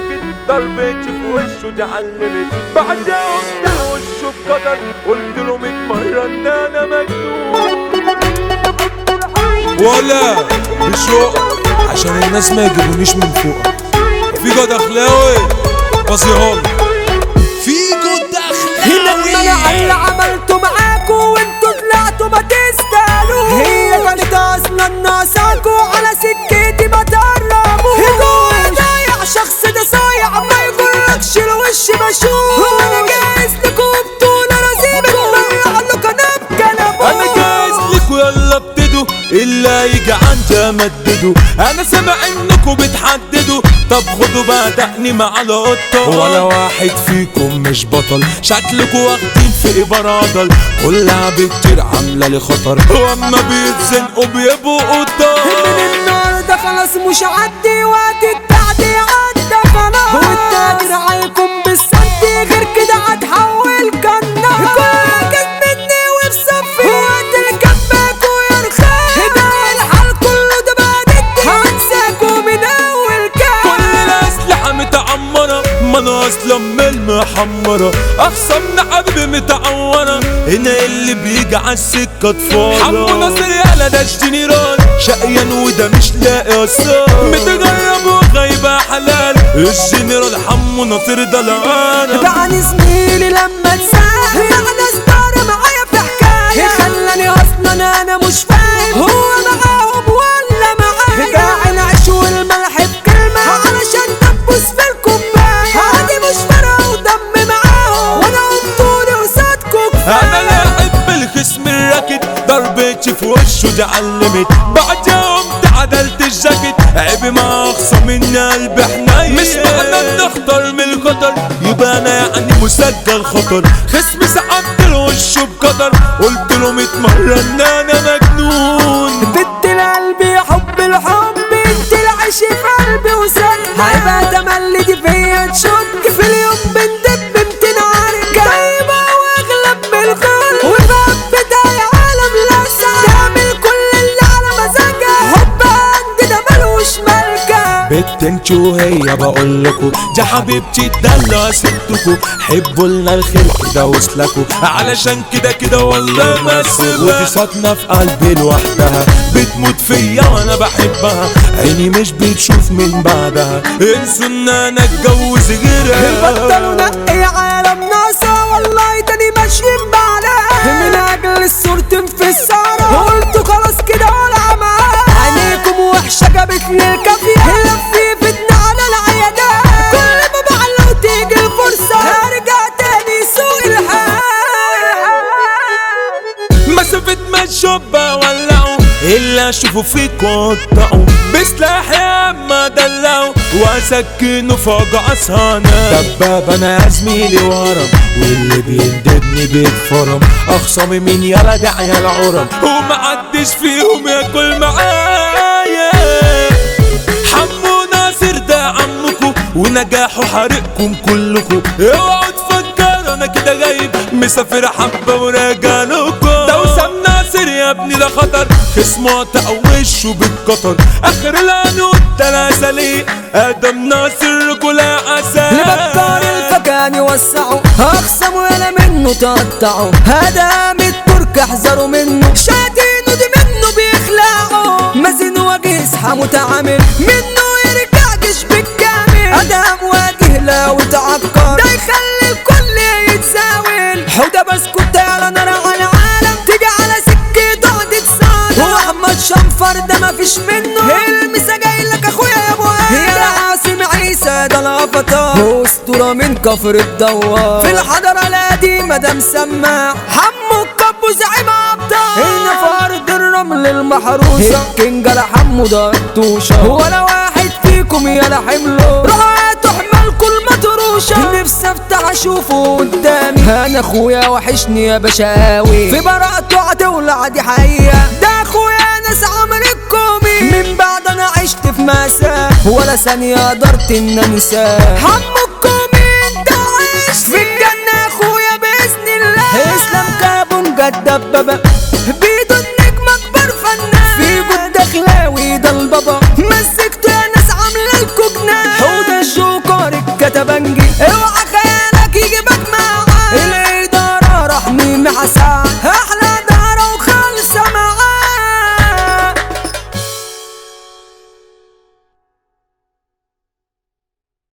الجاكيت ضربتش في وشه دي علمت بعدها قمت وشه بقدر قلت له ميت مرة ان انا مجنون ولا بشوق عشان الناس ما يجيبونيش من فوق فيجو دخلاوي باصي هول فيجو هنا انا اللي دخلاوي عملته معاكوا وانتوا طلعتوا ما تستاهلوا هي كانت اصلا ناقصاكوا على سكتي ما تقربوا جوا ضايع شخص ده صايع ما يغركش الوش بشوف انا جاهز لكم بطولة رزيمة بطلع لكم انا بكلامه انا جاهز لكوا يلا ابتدوا اللي هيجي عندي امدده انا سامع انكوا بتحددوا طب خدوا بقى دقني مع القطة ولا واحد فيكم مش بطل شكلكوا واخدين في ابر كلها بتطير عاملة لي خطر واما بيتزنقوا بيبقوا قطة من النهارده خلاص مش عدي وقت التعدي عدى خلاص والتاجر هيكون بالسنتي غير كده هتحول كنا كل مني وفي صفي وقت الكباك ويرخان ده الحال كله ده بقى ضدي هنساكوا من اول كام كل الأسلحة متعمرة ما أنا أصلا من المحمرة أخصمنا حبيبي متعورة هنا اللي بيجي عالسكة طفالة حمو ناصر يالا ده الجنرال شقيان وده مش لاقي أسرار متجرب وغايبة حلال الجنرال حمو ناصر ده لعنة بعد زميلي لما اتساح معنى ستار معايا في حكاية خلاني اصلا انا مش فاهم هو معاهم ولا معايا باع العيش والملح بكلمة علشان تبوس في الكوباية عادي مش فارقة ودم معاهم وانا قمتولي قصادكوا انا كفاية لاعب بالخصم الراكد ضربتي في وشه دي علمت بعد قمت عدلت الجاكيت عيب ما اخصى من قلب حنين مش معنى ان اختار من الخطر يبقى انا يعني مسجل خطر خصم سحبت له وشه بقدر قلت له 100 مره ان انا مجنون بنت القلب يا حب الحب انت العيش في قلبي وسد هيبقى تملي دي فيا تشك في اليوم بندب بمتين عركة طيبة واغلب من الخلق وباب بتاعي عالم لسه تعمل كل اللي على مزاجها حب عندي ده ملوش ملكة بنت انتو هي بقول لكم دي حبيبتي الدلع ستكم حبوا لنا الخير كده وسلكوا علشان كده كده والله ما سيبها ودي ساكنه في قلبي لوحدها بتموت فيا وانا بحبها عيني مش بتشوف من بعدها انسوا ان انا اتجوز غيرها بطلوا نقي عالم ناقصة والله تاني ماشيين بعدها من اجل الصورة في السهرة قلتوا خلاص كده ولا معاها عينيكم وحشة جابت لي الكافية لفيفتنا على العيادات كل ما بعلى وتيجي الفرصة هرجع تاني سوق الحال مسافة ما الشبة ولعوا إلا أشوفه فيك وقطعوا بسلاح يا أما دلعوا وأسكنه فوق عصانة دباب أنا يا زميلي ورم واللي بيندبني بيتفرم أخصامي مين يلا داعي العرم ومحدش فيهم ياكل معايا حمو ناصر ده عمكو ونجاحه حارقكم كلكم اوعوا تفكروا انا كده غايب مسافر حبه وراجع لكم ده وسام ناصر يا ابني ده خطر خصمه وشه بالقطر اخر العنود ده ليه ادم ناصر كل عسل لبكار الفكان يوسعوا اقسموا يالا منه تقطعوا هذا من الترك احذروا منه شاتينه دي منه بيخلعوا مازن وجه اصحى متعامل منه يرجع جيش بالكامل ادم واجه لا وتعكر ده يخلي الكل يتزاول حوده بسكت على نار على العالم تيجي على سكه تقعد تصادم واحمد شنفر ده مفيش منه المسا جاي لك اخويا يا ابو يا عاصم عيسى ده الافاتار اسطوره من كفر الدوار في الحضره القديمه ده مسمع حمو الكبو زعيم ابطال هنا في ارض الرمل المحروسه الكينج على حمو ده الطوشه ولا واحد فيكم يلا حمله روحوا تحملكوا المطروشه نفسي افتح اشوفه قدامي انا اخويا وحشني يا بشاوي في براءته هتولع دي حقيقه ده اخويا ناس عمر الكومي من بعد انا عشت في مأساة ولا ثانية قدرت ان انساه حمو الكومي انت عشت في الجنة يا اخويا بإذن الله اسلام كابون جد دبابة بيدو النجم اكبر فنان في جود دخلاوي ده البابا مسكته يا ناس عاملة لكوا جنان حوده الجوكر وانت بنجي اوعى خيالك يجيبك معاه الاداره رحمي محسن